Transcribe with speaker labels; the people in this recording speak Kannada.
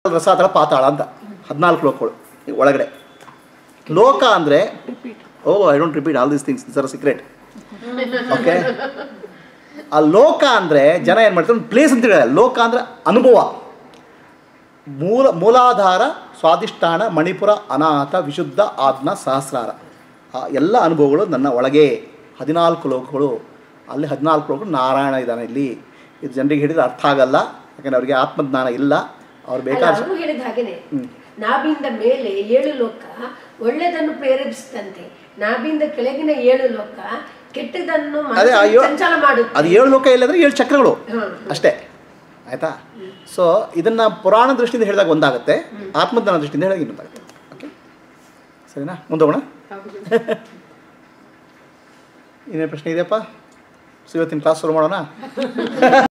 Speaker 1: ರಸಾತಳ ಪಾತಾಳ ಅಂತ ಹದಿನಾಲ್ಕು ಲೋಕಗಳು ಈ ಒಳಗಡೆ ಲೋಕ ಅಂದರೆ oh I don't repeat all these things is are secret okay ಆ ಲೋಕ ಅಂದರೆ ಜನ ಏನು ಮಾಡ್ತಾರೆ ಒಂದು ಪ್ಲೇಸ್ ಅಂತ ಹೇಳಿದ್ರೆ ಲೋಕ ಅಂದರೆ ಅನುಭವ ಮೂಲ ಮೂಲಾಧಾರ ಸ್ವಾದಿಷ್ಠಾನ ಮಣಿಪುರ ಅನಾಥ ವಿಶುದ್ಧ ಆಜ್ಞಾ ಸಹಸ್ರಾರ ಆ ಎಲ್ಲ ಅನುಭವಗಳು ನನ್ನ ಒಳಗೆ ಹದಿನಾಲ್ಕು ಲೋಕಗಳು ಅಲ್ಲಿ ಹದಿನಾಲ್ಕು ಲೋಕಗಳು ನಾರಾಯಣ ಇದ್ದಾನೆ ಇಲ್ಲಿ ಇದು ಜನರಿಗೆ ಹೇಳಿದ್ರೆ ಅರ್ಥ ಆಗಲ್ಲ ಯಾಕಂದರೆ ಅವರಿಗೆ ಆತ್ಮಜ್ಞಾನ ಇಲ್ಲ ಅವ್ರು
Speaker 2: ಅಲ್ಲ,
Speaker 1: ಬೇಕಾದ್ರೆ
Speaker 2: ಅವರು ಹೇಳಿದ ಹಾಗೇನೆ ನಾಭಿಂದ ಮೇಲೆ ಏಳು ಲೋಕ ಒಳ್ಳೆದನ್ನು ಪ್ರೇರೇಪಿಸಿದಂತೆ ನಾಭಿಂದ ಕೆಳಗಿನ ಏಳು ಲೋಕ ಕೆಟ್ಟದನ್ನು
Speaker 1: ಅದೇ ಆ
Speaker 2: ಮನಸ್ಸನ್ನು
Speaker 1: ಏಳು-
Speaker 2: ಸಂಚಾಲ ಮಾಡುತ್ತೆ
Speaker 1: ಅದು ಏಳು ಲೋಕ ಇಲ್ಲಂದ್ರೆ ಏಳು ಚಕ್ರಗಳು
Speaker 2: ಹ್ಮ್.
Speaker 1: ಅಷ್ಟೇ ಆಯಿತಾ ಸೊ ಇದನ್ನು ಪುರಾಣ ದೃಷ್ಟಿಯಿಂದ ಹೇಳಿದಾಗ ಒಂದಾಗುತ್ತೆ ಆತ್ಮಜ್ಞಾನ ದೃಷ್ಟಿಯಿಂದ ಹೇಳಿದಾಗ ಇನ್ನೊಂದಾಗುತ್ತೆ ಓಕೆ ಸರಿನಾ ಮುಂದೋಗೋಣ ಇನ್ನೇನು ಪ್ರಶ್ನೆ ಇದೆಯಪ್ಪ ಸೊ ಇವತ್ತಿನ ಕ್ಲಾಸ್ ಶುರು ಮಾಡೋಣ